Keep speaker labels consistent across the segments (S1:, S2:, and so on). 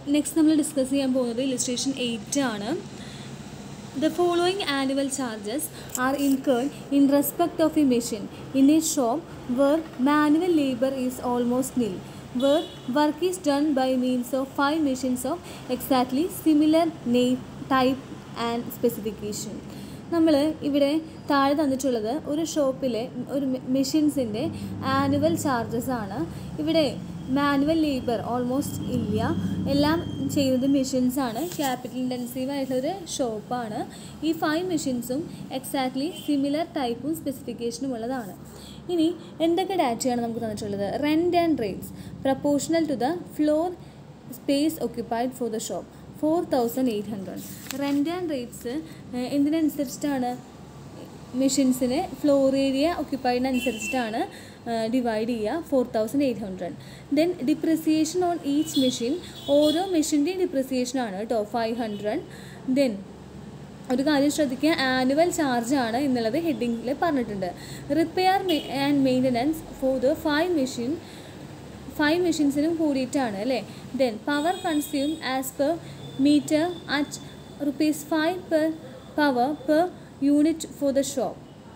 S1: Next നമ്മൾ discuss ചെയ്യാൻ പോകുന്നത് ഇലിസ്ട്രേഷൻ എയ്റ്റ് ആണ് The following annual charges are incurred in respect of a machine in a shop where manual labor is almost nil, where work is done by means of five machines of exactly similar name, type and specification. നമ്മൾ ഇവിടെ താഴെ തന്നിട്ടുള്ളത് ഒരു ഷോപ്പിലെ ഒരു മെഷീൻസിൻ്റെ annual charges ആണ് ഇവിടെ manual labour almost ഇല്ല എല്ലാം ചെയ്യുന്നത് മെഷീൻസ് ആണ് ക്യാപിറ്റൽ ഇൻറ്റൻസീവ് ആയിട്ടുള്ളൊരു ഷോപ്പാണ് ഈ ഫൈവ് മെഷീൻസും എക്സാക്ട്ലി സിമിലർ ടൈപ്പും സ്പെസിഫിക്കേഷനും ഉള്ളതാണ് ഇനി എന്തൊക്കെ ഡാറ്റയാണ് നമുക്ക് തന്നിട്ടുള്ളത് rent and rates proportional to the floor space occupied for the shop four thousand eight hundred rent and rates എന്തിനനുസരിച്ചിട്ടാണ് മെഷീൻസിന് ഫ്ലോർ ഏരിയ ഒക്യുപ്പൈഡിനനുസരിച്ചിട്ടാണ് ഡിവൈഡ് ചെയ്യുക four thousand eight hundred then depreciation on each machine ഓരോ മെഷീൻ്റെയും ഡിപ്രിസിയേഷനാണ് കേട്ടോ five hundred then ഒരു കാര്യം ശ്രദ്ധിക്കുക ആനുവൽ ചാർജ് ആണ് എന്നുള്ളത് ഹെഡിങ്ങിൽ പറഞ്ഞിട്ടുണ്ട് repair and maintenance for the five machine five മെഷീൻസിനും കൂടിയിട്ടാണ് അല്ലേ then power consume as per meter at rupees five per power per unit for the shop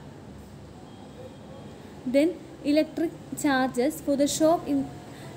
S1: then electric charges for the shop in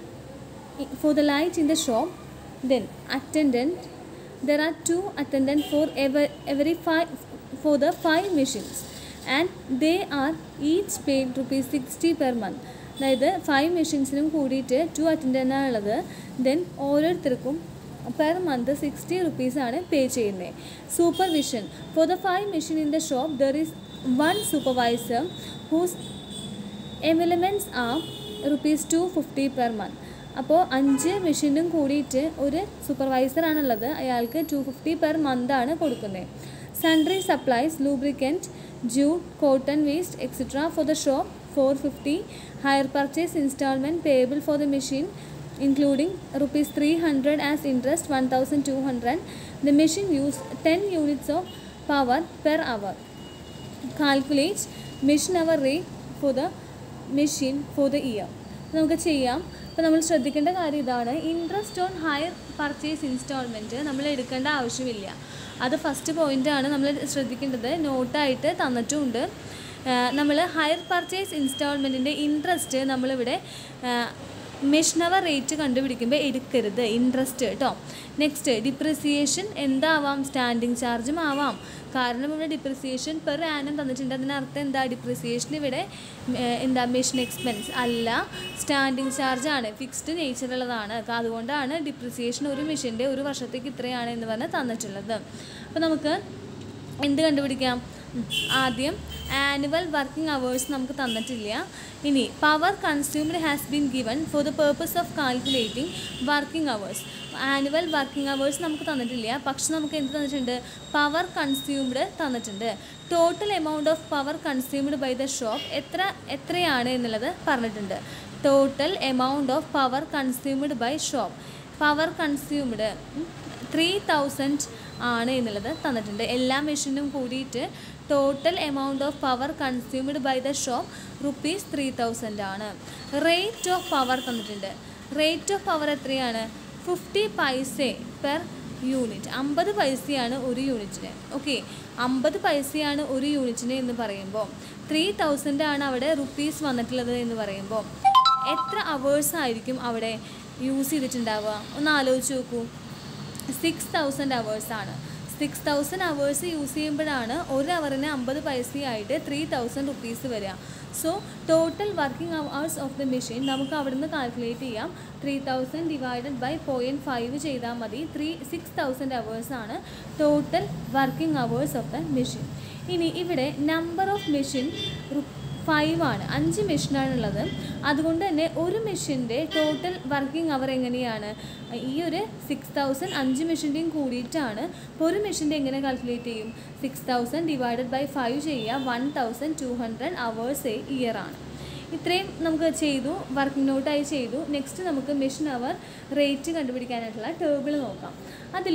S1: for the light in the shop then attendant there are two attendant for ever, every five for the five machines and they are each paid rupees 60 per month അതായത് five മെഷീൻസിനും കൂടിയിട്ട് two അറ്റൻഡൻ്റാണ് ഉള്ളത് then ഓരോരുത്തർക്കും per month sixty റുപ്പീസാണ് pay ചെയ്യുന്നത് supervision for the five machine in the shop there is one supervisor whose emoluments are rupees two fifty per month അപ്പോൾ അഞ്ച് മെഷീനും കൂടിയിട്ട് ഒരു സൂപ്പർവൈസറാണുള്ളത് അയാൾക്ക് ടു ഫിഫ്റ്റി പെർ മന്താണ് കൊടുക്കുന്നത് sundry supplies lubricant jute cotton waste etcetera for the shop four fifty hire purchase instalment payable for the machine including rupees 300 as interest 1200 the machine used 10 units of power per hour calculate machine hour rate for the machine for the year നമുക്ക് ചെയ്യാം അപ്പോൾ നമ്മൾ ശ്രദ്ധിക്കേണ്ട കാര്യം ഇതാണ് interest on hire purchase instalment നമ്മൾ എടുക്കേണ്ട ആവശ്യമില്ല അത് ഫസ്റ്റ് പോയിൻ്റാണ് നമ്മൾ ശ്രദ്ധിക്കേണ്ടത് നോട്ടായിട്ട് തന്നിട്ടുമുണ്ട് നമ്മൾ ഹയർ പർച്ചേസ് ഇൻസ്റ്റാൾമെൻറ്റിൻ്റെ ഇൻട്രസ്റ്റ് നമ്മളിവിടെ മെഷീനവർ റേറ്റ് കണ്ടുപിടിക്കുമ്പോൾ എടുക്കരുത് ഇൻട്രസ്റ്റ് കേട്ടോ നെക്സ്റ്റ് ഡിപ്രിസിയേഷൻ എന്താവാം സ്റ്റാൻഡിങ് ചാർജും ആവാം കാരണം ഇവിടെ ഡിപ്രിസിയേഷൻ പെർ ആനം തന്നിട്ടുണ്ട് അതിനർത്ഥം എന്താ ഡിപ്രിസിയേഷൻ ഇവിടെ എന്താ മെഷീൻ എക്സ്പെൻസ് അല്ല സ്റ്റാൻഡിങ് ചാർജ് ആണ് ഫിക്സ്ഡ് നേച്ചറുള്ളതാണ് അതുകൊണ്ടാണ് ഡിപ്രിസിയേഷൻ ഒരു മെഷീൻ്റെ ഒരു വർഷത്തേക്ക് ഇത്രയാണ് എന്ന് പറഞ്ഞ് തന്നിട്ടുള്ളത് അപ്പോൾ നമുക്ക് എന്ത് കണ്ടുപിടിക്കാം ആദ്യം ആനുവൽ വർക്കിംഗ് അവേഴ്സ് നമുക്ക് തന്നിട്ടില്ല ഇനി power consumed has been given for the purpose of calculating working hours annual working hours നമുക്ക് തന്നിട്ടില്ല പക്ഷെ നമുക്ക് എന്ത് തന്നിട്ടുണ്ട് പവർ കൺസ്യൂംഡ് തന്നിട്ടുണ്ട് total amount of power consumed by the shop എത്ര എത്രയാണ് എന്നുള്ളത് പറഞ്ഞിട്ടുണ്ട് total amount of power consumed by shop power consumed three thousand ആണ് എന്നുള്ളത് തന്നിട്ടുണ്ട് എല്ലാ മെഷീനും കൂടിയിട്ട് total amount of power consumed by the shop rupees three thousand ആണ് റേറ്റ് ഓഫ് പവർ തന്നിട്ടുണ്ട് റേറ്റ് ഓഫ് പവർ എത്രയാണ് ഫിഫ്റ്റി പൈസ പെർ യൂണിറ്റ് അമ്പത് പൈസയാണ് ഒരു യൂണിറ്റിന് ഓക്കെ അമ്പത് പൈസയാണ് ഒരു യൂണിറ്റിന് എന്ന് പറയുമ്പോൾ ത്രീ തൗസൻഡ് ആണ് അവിടെ റുപ്പീസ് വന്നിട്ടുള്ളത് എന്ന് പറയുമ്പോൾ എത്ര അവേഴ്സ് ആയിരിക്കും അവിടെ യൂസ് ചെയ്തിട്ടുണ്ടാവുക ഒന്ന് ആലോചിച്ച് നോക്കൂ സിക്സ് തൗസൻഡ് അവേഴ്സാണ് സിക്സ് തൗസൻഡ് അവേഴ്സ് യൂസ് ചെയ്യുമ്പോഴാണ് ഒരു അവറിന് അമ്പത് പൈസയായിട്ട് ത്രീ തൗസൻഡ് റുപ്പീസ് വരിക so total working hours of the machine നമുക്ക് അവിടുന്ന് കാൽക്കുലേറ്റ് ചെയ്യാം three thousand divided by point five ചെയ്താൽ മതി ത്രീ സിക്സ് തൗസൻഡ് അവേഴ്സാണ് total working hours of the machine ഇനി ഇവിടെ നമ്പർ ഓഫ് മെഷീൻ ഫൈവ് ആണ് അഞ്ച് മെഷീനാണുള്ളത് അതുകൊണ്ട് തന്നെ ഒരു മെഷീൻ്റെ ടോട്ടൽ വർക്കിംഗ് അവർ എങ്ങനെയാണ് ഈ ഒരു സിക്സ് തൗസൻഡ് അഞ്ച് മെഷീൻ്റെയും കൂടിയിട്ടാണ് അപ്പോൾ ഒരു മെഷീൻ്റെ എങ്ങനെ കാൽക്കുലേറ്റ് ചെയ്യും six thousand divided by five ചെയ്യുക one thousand two hundred hours a year ആണ് ഇത്രയും നമുക്ക് ചെയ്തു വർക്കിംഗ് നോട്ടായി ചെയ്തു നെക്സ്റ്റ് നമുക്ക് മെഷീൻ അവർ റേറ്റ് കണ്ടുപിടിക്കാനായിട്ടുള്ള ടേബിൾ നോക്കാം അതിൽ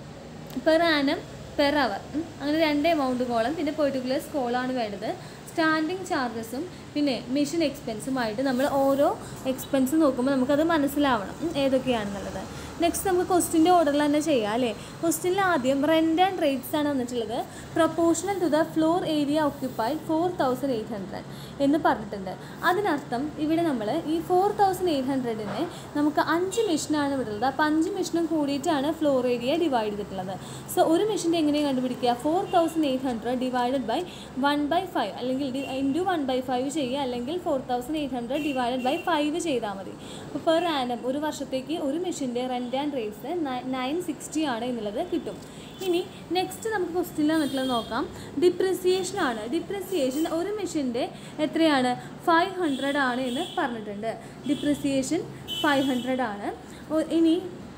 S1: പെർ ആനം പെർ അവർ അങ്ങനെ രണ്ട് എമൗണ്ട് കോളം പിന്നെ പെർട്ടിക്കുലേഴ്സ് കോളാണ് വേണ്ടത് സ്റ്റാൻഡിങ് ചാർജസും പിന്നെ മെഷീൻ എക്സ്പെൻസുമായിട്ട് നമ്മൾ ഓരോ എക്സ്പെൻസ് നോക്കുമ്പോൾ നമുക്കത് മനസ്സിലാവണം ഉം, ഏതൊക്കെയാണെന്നുള്ളത് നെക്സ്റ്റ് നമുക്ക് ക്വസ്റ്റിൻ്റെ ഓർഡറിൽ തന്നെ ചെയ്യാം അല്ലേ ക്വസ്റ്റിനിൽ ആദ്യം റെൻ്റ് ആൻഡ് റേറ്റ്സ് ആണ് വന്നിട്ടുള്ളത് proportional to the floor area occupied four thousand eight hundred എന്ന് പറഞ്ഞിട്ടുണ്ട് അതിനർത്ഥം ഇവിടെ നമ്മൾ ഈ ഫോർ തൗസൻഡ് എയ്റ്റ് ഹൺഡ്രഡിനെ നമുക്ക് അഞ്ച് മെഷീനാണ് ഇവിടെ ഉള്ളത് അപ്പോൾ അഞ്ച് മെഷീനും കൂടിയിട്ടാണ് ഫ്ലോർ ഏരിയ ഡിവൈഡ് ചെയ്തിട്ടുള്ളത് സോ ഒരു മെഷീൻ്റെ എങ്ങനെ കണ്ടുപിടിക്കുക four thousand eight hundred divided by one by five അല്ലെങ്കിൽ ഇൻറ്റു വൺ ബൈ ഫൈവ് ചെയ്യുക അല്ലെങ്കിൽ four thousand eight hundred divided by five ചെയ്താൽ മതി അപ്പോൾ പെർ ആനം ഒരു വർഷത്തേക്ക് ഒരു മെഷീൻ്റെ rent and rates nine sixty ആണ് എന്നുള്ളത് കിട്ടും ഇനി നെക്സ്റ്റ് നമുക്ക് ക്വസ്റ്റ്യനിൽ വന്നിട്ടുള്ളത് നോക്കാം ഡിപ്രിസിയേഷൻ ആണ് ഡിപ്രിസിയേഷൻ ഒരു മെഷീൻ്റെ എത്രയാണ് ഫൈവ് ഹൺഡ്രഡ് ആണ് എന്ന് പറഞ്ഞിട്ടുണ്ട് ഡിപ്രിസിയേഷൻ ഫൈവ് ഹൺഡ്രഡ് ആണ് ഒ- ഇനി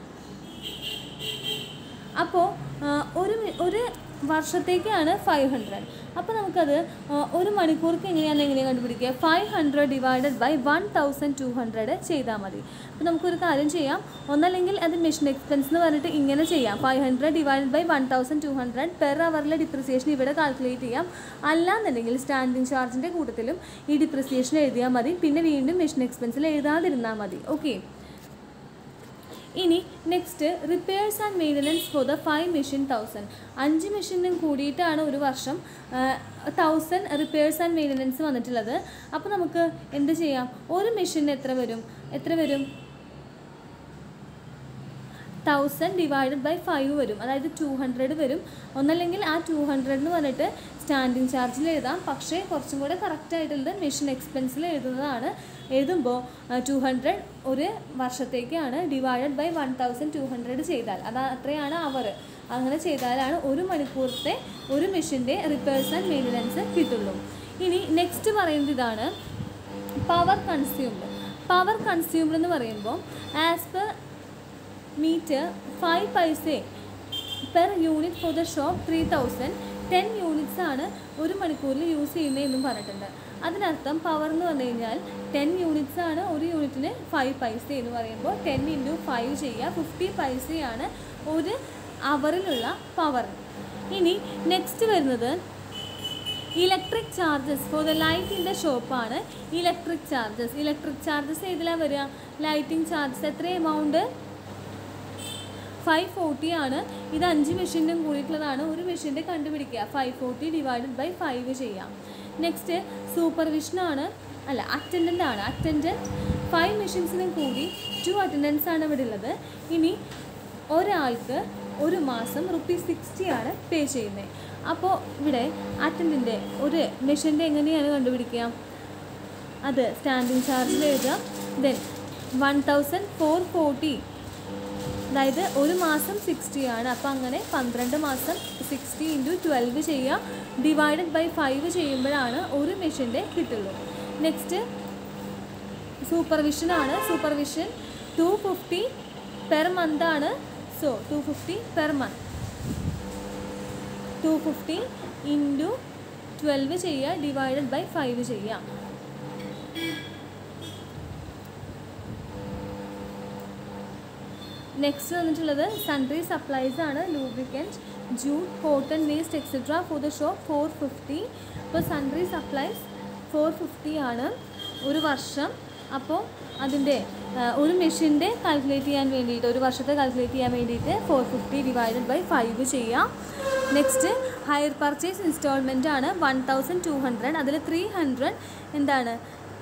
S1: അപ്പോൾ ഒരു മി- ഒരു വർഷത്തേക്കാണ് ഫൈവ് ഹൺഡ്രഡ് അപ്പോൾ നമുക്കത് ആ, ഒരു മണിക്കൂർക്ക് എങ്ങനെയാണ് എങ്ങനെ കണ്ടുപിടിക്കുക five hundred divided by one thousand two hundred ചെയ്താൽ മതി അപ്പോൾ നമുക്കൊരു കാര്യം ചെയ്യാം ഒന്നല്ലെങ്കിൽ അത് മെഷീൻ എക്സ്പെൻസ് എന്ന് പറഞ്ഞിട്ട് ഇങ്ങനെ ചെയ്യാം five hundred divided by one thousand two hundred per അവറിലെ ഡിപ്രിസിയേഷൻ ഇവിടെ കാൽക്കുലേറ്റ് ചെയ്യാം അല്ലാന്നുണ്ടെങ്കിൽ സ്റ്റാൻഡിങ് ചാർജിൻ്റെ കൂട്ടത്തിലും ഈ ഡിപ്രിസിയേഷൻ എഴുതിയാൽ മതി പിന്നെ വീണ്ടും മെഷീൻ എക്സ്പെൻസിൽ എഴുതാതിരുന്നാൽ മതി ഓക്കെ ഇനി next repairs and maintenance for the five machine thousand അഞ്ച് മെഷീനും കൂടിയിട്ടാണ് ഒരു വർഷം തൗസൻഡ് റിപ്പയേഴ്സ് ആൻഡ് മെയിൻ്റനൻസ് വന്നിട്ടുള്ളത് അപ്പോൾ നമുക്ക് എന്ത് ചെയ്യാം ഒരു മെഷീന് എത്ര വരും എത്ര വരും തൗസൻഡ് ഡിവൈഡഡ് ബൈ ഫൈവ് വരും അതായത് ടു ഹൺഡ്രഡ് വരും ഒന്നല്ലെങ്കിൽ ആ ടു ഹൺഡ്രഡ് എന്ന് പറഞ്ഞിട്ട് സ്റ്റാൻഡിങ് ചാർജിൽ എഴുതാം പക്ഷേ കുറച്ചും കൂടെ കറക്റ്റ് ആയിട്ടുള്ളത് മെഷീൻ എക്സ്പെൻസിൽ എഴുതുന്നതാണ് എഴുതുമ്പോൾ ടു ഹൺഡ്രഡ് ഒരു വർഷത്തേക്കാണ് divided by one thousand two hundred ചെയ്താൽ അത് അത്രയാണ് അവർ അങ്ങനെ ചെയ്താലാണ് ഒരു മണിക്കൂറത്തെ ഒരു മെഷീൻ്റെ റിപ്പയേഴ്സ് ആൻഡ് മെയിൻ്റനൻസ് കിട്ടുള്ളൂ ഇനി നെക്സ്റ്റ് പറയുന്നത് ഇതാണ് പവർ കൺസ്യൂംഡ് പവർ കൺസ്യൂംഡ് എന്ന് പറയുമ്പോൾ as per meter five paisa per unit for the shop three thousand ten units ആണ് ഒരു മണിക്കൂറിൽ യൂസ് ചെയ്യുന്നത് എന്നും പറഞ്ഞിട്ടുണ്ട് അതിനർത്ഥം പവർ എന്ന് പറഞ്ഞു കഴിഞ്ഞാൽ ടെൻ യൂണിറ്റ്സ് ആണ് ഒരു യൂണിറ്റിന് ഫൈവ് പൈസ എന്ന് പറയുമ്പോൾ ടെൻ ഇൻറ്റു ഫൈവ് ചെയ്യുക ഫിഫ്റ്റി പൈസയാണ് ഒരു അവറിലുള്ള പവർ ഇനി നെക്സ്റ്റ് വരുന്നത് electric charges for the light in the ഷോപ്പാണ് ഇലക്ട്രിക് ചാർജസ് ഇലക്ട്രിക് ചാർജസ് ഏതിലാണ് വരിക ലൈറ്റിംഗ് ചാർജസ് എത്ര എമൗണ്ട് ഫൈവ് ഫോർട്ടി ആണ് ഇത് അഞ്ച് മെഷീനും കൂടിയിട്ടുള്ളതാണ് ഒരു മെഷീൻ്റെ കണ്ടുപിടിക്കുക five forty divided by five ചെയ്യാം നെക്സ്റ്റ് സൂപ്പർവിഷനാണ് അല്ല അറ്റൻഡൻ്റ് ആണ് അറ്റൻഡൻറ്റ് ഫൈവ് മെഷീൻസിനും കൂടി ടു അറ്റൻഡൻസ് ആണ് ഇവിടെ ഉള്ളത് ഇനി ഒരാൾക്ക് ഒരു മാസം റുപ്പീസ് സിക്സ്റ്റി ആണ് പേ ചെയ്യുന്നത് അപ്പോൾ ഇവിടെ അറ്റൻഡിൻ്റെ ഒരു മെഷീൻ്റെ എങ്ങനെയാണ് കണ്ടുപിടിക്കുക അത് സ്റ്റാൻഡിങ് ചാർജിൽ എഴുതാം then one thousand four forty അതായത് ഒരു മാസം സിക്സ്റ്റി ആണ് അപ്പോൾ അങ്ങനെ പന്ത്രണ്ട് മാസം സിക്സ്റ്റി ഇൻറ്റു ട്വൽവ് ചെയ്യുക ഡിവൈഡഡ് ബൈ ഫൈവ് ചെയ്യുമ്പോഴാണ് ഒരു മെഷീൻ്റെ കിട്ടുള്ളൂ നെക്സ്റ്റ് സൂപ്പർവിഷൻ ആണ് supervision two fifty per month ആണ് so two fifty per month two fifty into twelve ചെയ്യുക ഡിവൈഡഡ് ബൈ ഫൈവ് ചെയ്യുക നെക്സ്റ്റ് വന്നിട്ടുള്ളത് സൺട്രി സപ്ലൈസ് ആണ് lubricant jute cotton waste etcetera for the shop four fifty ഇപ്പോൾ sundry supplies four fifty ആണ് ഒരു വർഷം അപ്പോൾ അതിൻ്റെ ആ, ഒരു മെഷീൻ്റെ കാൽക്കുലേറ്റ് ചെയ്യാൻ വേണ്ടിയിട്ട് ഒരു വർഷത്തെ കാൽക്കുലേറ്റ് ചെയ്യാൻ വേണ്ടിയിട്ട് four fifty divided by five ചെയ്യാം നെക്സ്റ്റ് ഹയർ പർച്ചേസ് ഇൻസ്റ്റാൾമെൻ്റ് ആണ് വൺ തൗസൻഡ് ടു ഹൺഡ്രഡ് അതിൽ ത്രീ ഹൺഡ്രഡ് എന്താണ്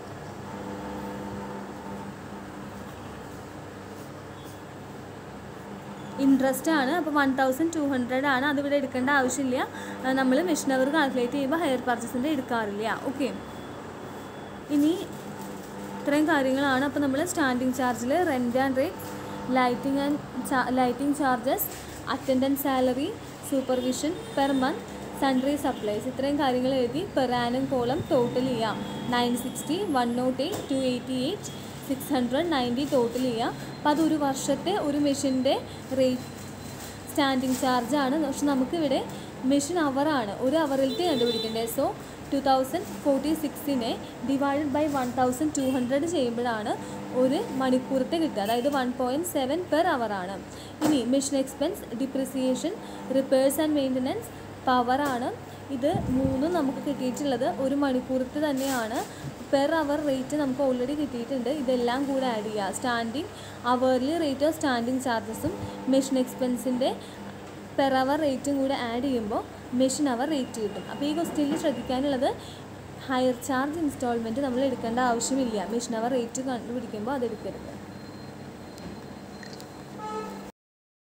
S1: ഇൻട്രസ്റ്റ് ആണ് അപ്പോൾ വൺ തൗസൻഡ് ടു ഹൺഡ്രഡ് ആണ് അതിവിടെ എടുക്കേണ്ട ആവശ്യമില്ല നമ്മൾ മെഷീൻ അവർ കാൽക്കുലേറ്റ് ചെയ്യുമ്പോൾ ഹയർ പർച്ചേസിൻ്റെ എടുക്കാറില്ല ഓക്കെ ഇനി ഇത്രയും കാര്യങ്ങളാണ് അപ്പോൾ നമ്മൾ സ്റ്റാൻഡിങ് ചാർജിൽ rent and rate lighting and lighting charges attendance salary supervision per month sundry supplies ഇത്രയും കാര്യങ്ങൾ എഴുതി പെർ ആനം കോളം ടോട്ടൽ ചെയ്യാം nine sixty one nought eight two eighty eight six hundred ninety total ചെയ്യാം അപ്പോൾ അതൊരു വർഷത്തെ ഒരു മെഷീൻ്റെ റേറ്റ് സ്റ്റാൻഡിങ് ചാർജാണ് പക്ഷെ നമുക്കിവിടെ മെഷീൻ അവറാണ് ഒരു അവറിലത്തെ കണ്ടുപിടിക്കേണ്ടത് സോ ടു തൗസൻഡ് ഫോർട്ടി സിക്സിനെ divided by one thousand two hundred ചെയ്യുമ്പോഴാണ് ഒരു മണിക്കൂറത്തെ കിട്ടുക അതായത് വൺ പോയിൻറ്റ് സെവൻ പെർ ആണ് ഇനി machine expense depreciation repairs and maintenance പവറാണ് ഇത് മൂന്നും നമുക്ക് കിട്ടിയിട്ടുള്ളത് ഒരു മണിക്കൂറത്തെ തന്നെയാണ് പെർ അവർ റേറ്റ് നമുക്ക് ഓൾറെഡി കിട്ടിയിട്ടുണ്ട് ഇതെല്ലാം കൂടെ ആഡ് ചെയ്യുക standing hourly rate of standing ചാർജസും മെഷീൻ എക്സ്പെൻസിൻ്റെ പെർ അവർ റേറ്റും കൂടെ ആഡ് ചെയ്യുമ്പോൾ മെഷീൻ അവർ റേറ്റ് കിട്ടും അപ്പോൾ ഈ ക്വസ്റ്റ്യനിൽ ശ്രദ്ധിക്കാനുള്ളത് ഹയർ ചാർജ് ഇൻസ്റ്റാൾമെൻറ്റ് നമ്മൾ എടുക്കേണ്ട ആവശ്യമില്ല മെഷീൻ അവർ റേറ്റ് കണ്ടുപിടിക്കുമ്പോൾ അത് എടുക്കരുത്